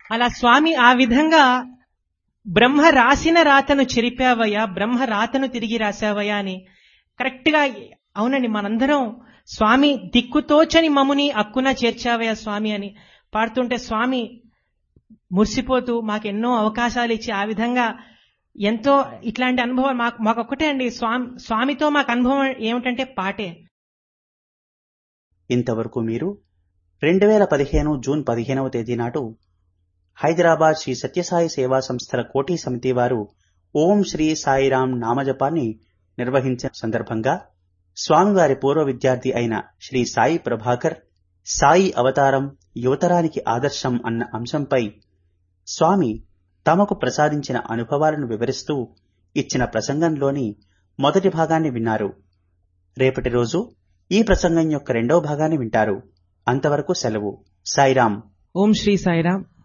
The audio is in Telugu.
అలా స్వామి ఆ విధంగా బ్రహ్మ రాసిన రాతను చెరిపావయ్యా బ్రహ్మ రాతను తిరిగి రాశావయ్యా అని కరెక్ట్ గా అవునండి మనందరం స్వామి దిక్కుతోచని మముని అక్కున చేర్చావయ్యా స్వామి అని పాడుతుంటే స్వామి మురిసిపోతూ మాకెన్నో అవకాశాలు ఇచ్చి ఆ విధంగా ఎంతో ఇట్లాంటి అనుభవం మాకు మాకొక్కటే అండి స్వామి స్వామితో మాకు అనుభవం ఏమిటంటే పాటే ఇంతవరకు మీరు రెండు వేల పదిహేను జూన్ పదిహేనవ తేదీ నాడు హైదరాబాద్ శ్రీ సత్యసాయి సేవా సంస్థల కోటి సమితి వారు ఓం శ్రీ సాయిరాం నామజపాన్ని నిర్వహించిన సందర్భంగా స్వామివారి పూర్వ విద్యార్థి అయిన శ్రీ సాయి ప్రభాకర్ సాయి అవతారం యువతరానికి ఆదర్శం అన్న అంశంపై స్వామి తమకు ప్రసాదించిన అనుభవాలను వివరిస్తూ ఇచ్చిన ప్రసంగంలోని మొదటి భాగాన్ని విన్నారు రేపటి రోజు ఈ ప్రసంగం యొక్క రెండవ భాగాన్ని వింటారు అంతవరకు సెలవు సాయిరాం ఓం శ్రీ సాయిరామ్